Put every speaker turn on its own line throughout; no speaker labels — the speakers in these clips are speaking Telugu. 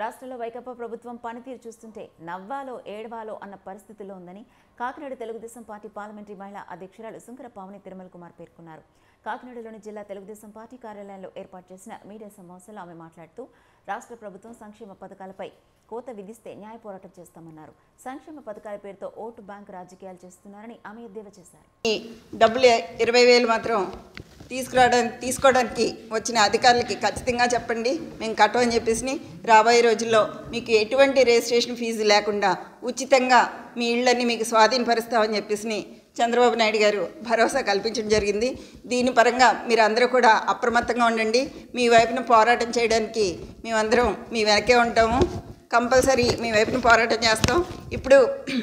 రాష్ట్రంలో వైకాపా ప్రభుత్వం పనితీరు చూస్తుంటే నవ్వాలో ఏడవాలో అన్న పరిస్థితిలో ఉందని కాకినాడ తెలుగుదేశం పార్టీ పార్లమెంటరీ మహిళా అధ్యక్షురాలు సుంకర పావని తిరుమల కుమార్ పేర్కొన్నారు కాకినాడలోని జిల్లా తెలుగుదేశం పార్టీ కార్యాలయంలో ఏర్పాటు చేసిన మీడియా సమావేశంలో ఆమె మాట్లాడుతూ రాష్ట్ర ప్రభుత్వం సంక్షేమ పథకాలపై కోత విధిస్తే న్యాయ పోరాటం చేస్తామన్నారు సంక్షేమ పథకాల పేరుతో ఓటు బ్యాంక్ రాజకీయాలు చేస్తున్నారని ఆమె ఎద్దేవా చేశారు
ఈ డబ్బులు ఇరవై వేలు మాత్రం తీసుకురావడానికి తీసుకోవడానికి వచ్చిన అధికారులకి ఖచ్చితంగా చెప్పండి మేము కట్టమని చెప్పేసి రాబోయే రోజుల్లో మీకు ఎటువంటి రిజిస్ట్రేషన్ ఫీజు లేకుండా ఉచితంగా మీ ఇళ్ళని మీకు స్వాధీనపరుస్తామని చెప్పేసి చంద్రబాబు నాయుడు గారు భరోసా కల్పించడం జరిగింది దీని పరంగా మీరు అందరూ కూడా అప్రమత్తంగా ఉండండి మీ వైపున పోరాటం చేయడానికి మేమందరం మీ వెనకే ఉంటాము కంపల్సరీ మీ వైపున పోరాటం చేస్తాం ఇప్పుడు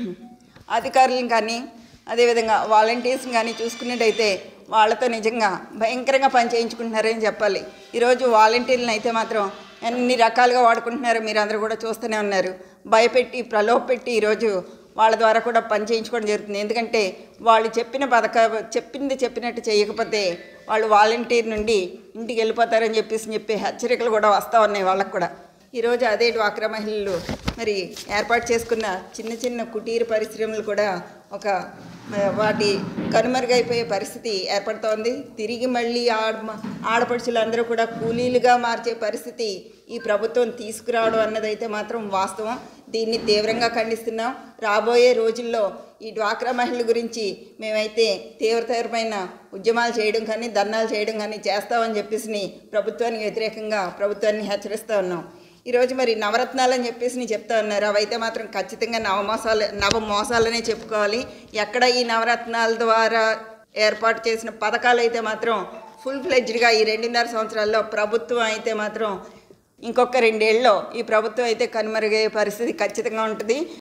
అధికారులను కానీ అదేవిధంగా వాలంటీర్స్ని కానీ చూసుకున్నట్టయితే వాళ్ళతో నిజంగా భయంకరంగా పని చేయించుకుంటున్నారని చెప్పాలి ఈరోజు వాలంటీర్లను అయితే మాత్రం ఎన్ని రకాలుగా వాడుకుంటున్నారో మీరు అందరూ కూడా చూస్తూనే ఉన్నారు భయపెట్టి ప్రలోభ పెట్టి ఈరోజు వాళ్ళ ద్వారా కూడా పని చేయించుకోవడం జరుగుతుంది ఎందుకంటే వాళ్ళు చెప్పిన పథక చెప్పింది చెప్పినట్టు చేయకపోతే వాళ్ళు వాలంటీర్ నుండి ఇంటికి వెళ్ళిపోతారని చెప్పేసి చెప్పి హెచ్చరికలు కూడా వస్తూ ఉన్నాయి వాళ్ళకు కూడా ఈరోజు అదే డ్వాక్రా మహిళలు మరి ఏర్పాటు చేసుకున్న చిన్న చిన్న కుటీర పరిశ్రమలు కూడా ఒక ఆ, వాటి కనుమరుగైపోయే పరిస్థితి ఏర్పడుతోంది తిరిగి మళ్ళీ ఆడ ఆడపడుచులందరూ కూడా కూలీలుగా మార్చే పరిస్థితి ఈ ప్రభుత్వం తీసుకురావడం అన్నదైతే మాత్రం వాస్తవం దీన్ని తీవ్రంగా ఖండిస్తున్నాం రాబోయే రోజుల్లో ఈ డ్వాక్రా మహిళల గురించి మేమైతే తీవ్రతరమైన ఉద్యమాలు చేయడం కానీ ధర్నాలు చేయడం కానీ చేస్తామని చెప్పేసి ప్రభుత్వానికి వ్యతిరేకంగా ప్రభుత్వాన్ని హెచ్చరిస్తూ ఉన్నాం ఈరోజు మరి నవరత్నాలు అని చెప్పేసి నేను చెప్తా ఉన్నారు అవైతే మాత్రం ఖచ్చితంగా నవమోసాలు నవ మోసాలనే చెప్పుకోవాలి ఎక్కడ ఈ నవరత్నాల ద్వారా ఏర్పాటు చేసిన పథకాలు అయితే మాత్రం ఫుల్ ఫ్లెడ్జ్డ్గా ఈ రెండున్నర సంవత్సరాల్లో ప్రభుత్వం అయితే మాత్రం ఇంకొక రెండేళ్ళలో ఈ ప్రభుత్వం అయితే కనుమరుగయ్యే పరిస్థితి ఖచ్చితంగా ఉంటుంది